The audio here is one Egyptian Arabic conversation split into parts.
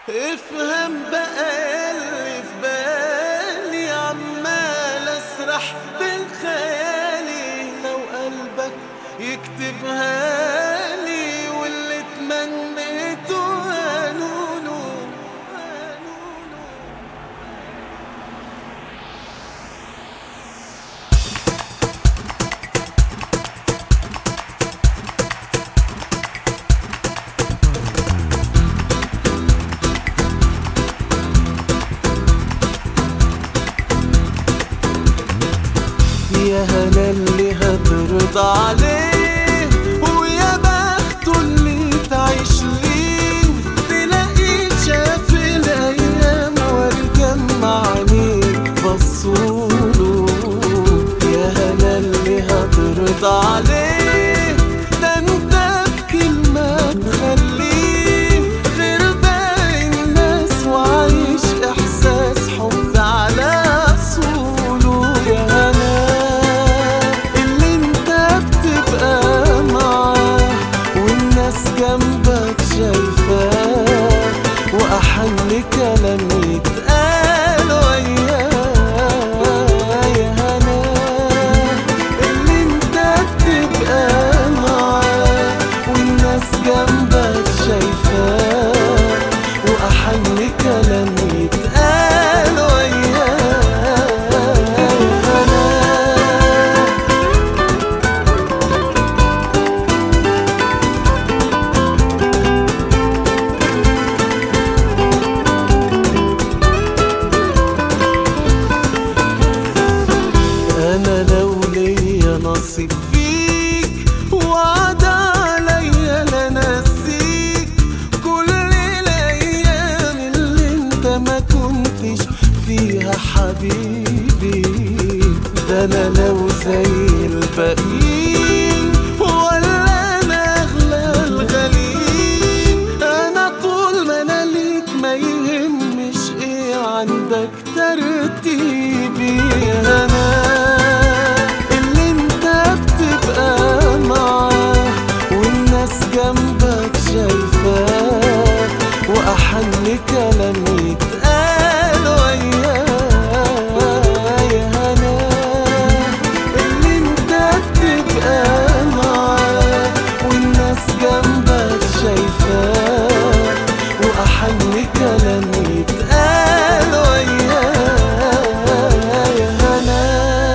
افهم بقى اللي في بالي عمال اسرح بين خيالي لو قلبك يكتبها لي واللي تمنيته قالوله يا هلا اللي هترضى عليه ويا بخته اللي تعيش ليه تلاقيه شاف الايام والجمع عليك بصوله يا هلا اللي هترضى عليه ده انت بكلمة تخليه غير باقي الناس وعايش احساس حب على اصوله يا هلا اللي انت بتبقى معاه والناس جنبك شايفاه واحن كلام يتقال وياه يا هلا اللي انت بتبقى معاه والناس جنبك شايفاه واحن كلام يتقال وياه يا هلا انا لو ليا نصيب فيك وعد عليا لا نسيك كل الايام اللي انت ما كنتش فيها حبيبي ده انا لو زي الباقيين ولا انا اغلى الغاليين انا طول ما انا ليك ما يهمش ايه عندك ترتيبي انا اللي انت بتبقى معاه والناس جنبك شايفاه واحن كلام يتقال وياه يا هنا اللي انت بتبقى معاه والناس جنبك شايفاه واحن كلام يتقال وياه يا هنا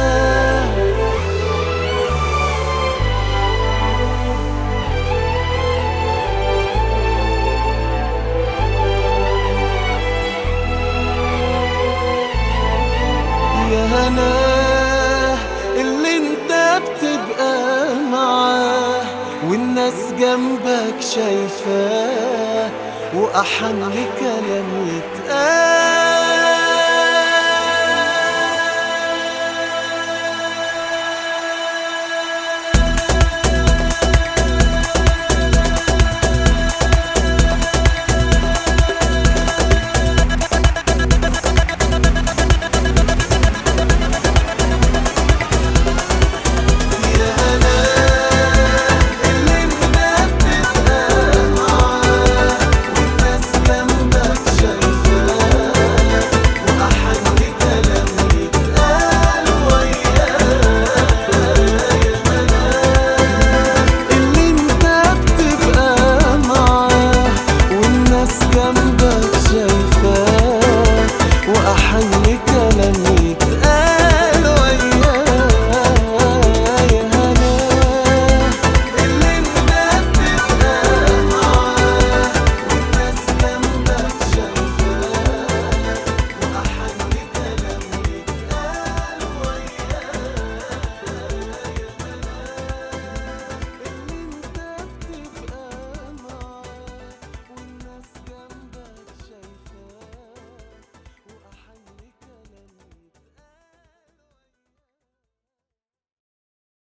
يا هنا اللي انت بتبقى معاه والناس جنبك شايفاه واحن كلام يتقال